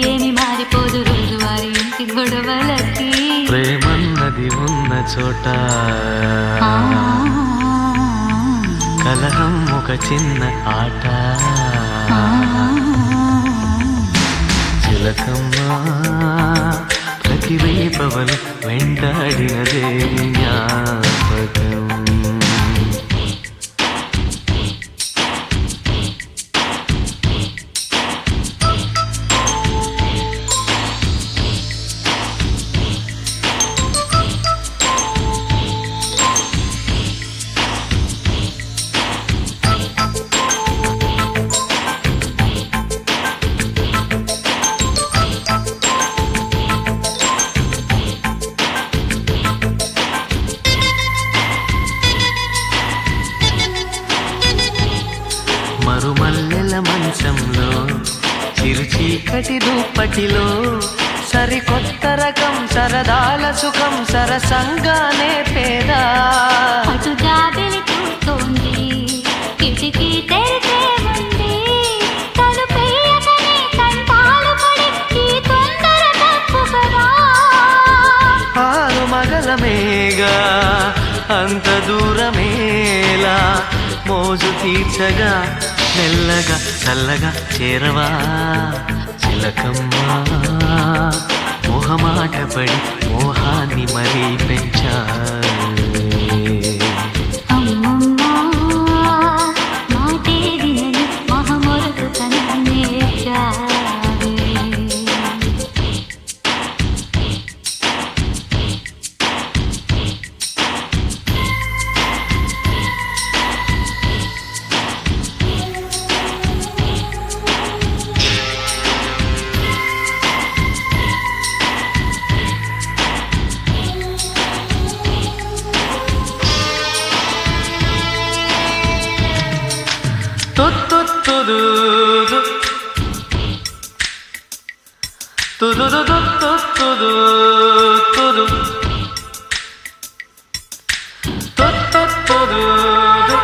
ఏమి మారిపోదు రోజువారి ఇంటి గొడవలకి ప్రేమన్నది ఉన్న చోట ఆ, కలహం ఒక చిన్న ఆట ఆ, చిలకమ్మ ప్రతి రేపవలు వెంటాడినదే జ్ఞాపకం మరుమల్లెల మంచంలో చిరుచీకటి దుప్పటిలో సరికొత్త రకం సరదాల సుఖం సరసంగానే పేదా అటు జాబిలి చూస్తోంది కిటికీ తెరిచే ఉంది తలుపేయకనే కంటాలు పడి ఈ తొందర తప్పు కదా ఆరు మగలమేగా అంత దూరమేలా మోజు తీర్చగా మెల్లగా చల్లగా చేరవా చిలకమ్మా మొహమాట పడి మోహాన్ని మరీ పెంచాలే అమ్మమ్మ మాటే వినని మహమొరకు తననే చావే తుత్తుత్తుదూదు. తుదుదుదుత్తుత్తుదు. తుత్తుత్తుదూదు.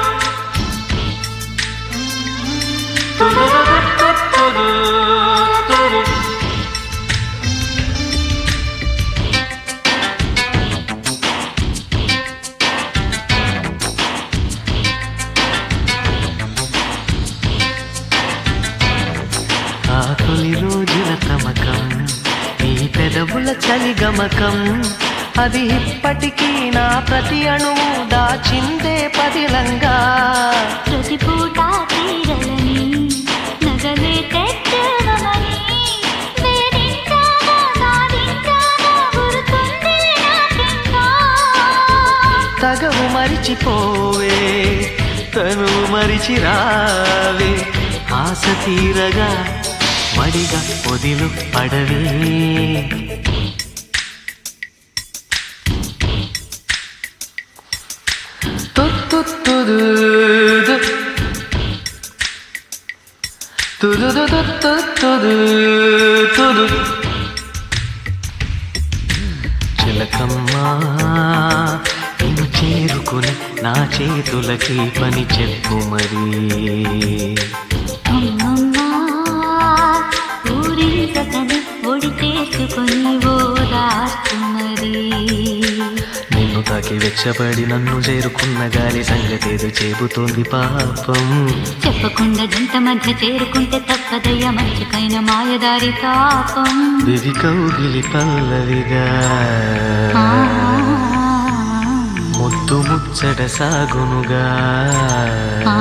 తుదుదుదుత్తుత్తుదు. ఆ తొలి రోజుల తమకం నీ పెదవుల చలి గమకం అది ఇప్పటికీ నా ప్రతి అణువు దాచిందే పదిలంగా ప్రతి పూట తీరలని నగలే తెచ్చవని వేధించాగా సాధించాగా గుర్తుంది నాకింకా తగవు మరిచిపోవే తను మరిచి రావే ఆశ తీరగా మడిగా పొదిలు పడవే తుత్తుత్తుదూదు. తుదుదుదుత్తుత్తుదు. తుదు. చిలకమ్మా నేను చేరుకుని నా చేతులకి పని చెప్పు మరి అమ్మమ్మ ఊరించకని ఒడి చేసుకొని ఓదార్చు మరి నిన్ను తాకి వెచ్చబడి నన్ను చేరుకున్న గాలి సంగతేదో చెబుతోంది పాపం చెప్పకుండా జంట మధ్య చేరుకుంటే తప్పదయ్య మంచికైన మాయదారి తాపం దివి కౌగిలి పల్లవిగా ఆ, ముద్దు ముచ్చట సాగునుగా ఆ,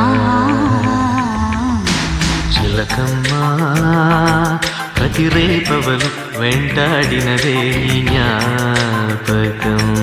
చిలకమ్మా ప్రతి రేపవలు వెంటాడినదే నీ జ్ఞాపకం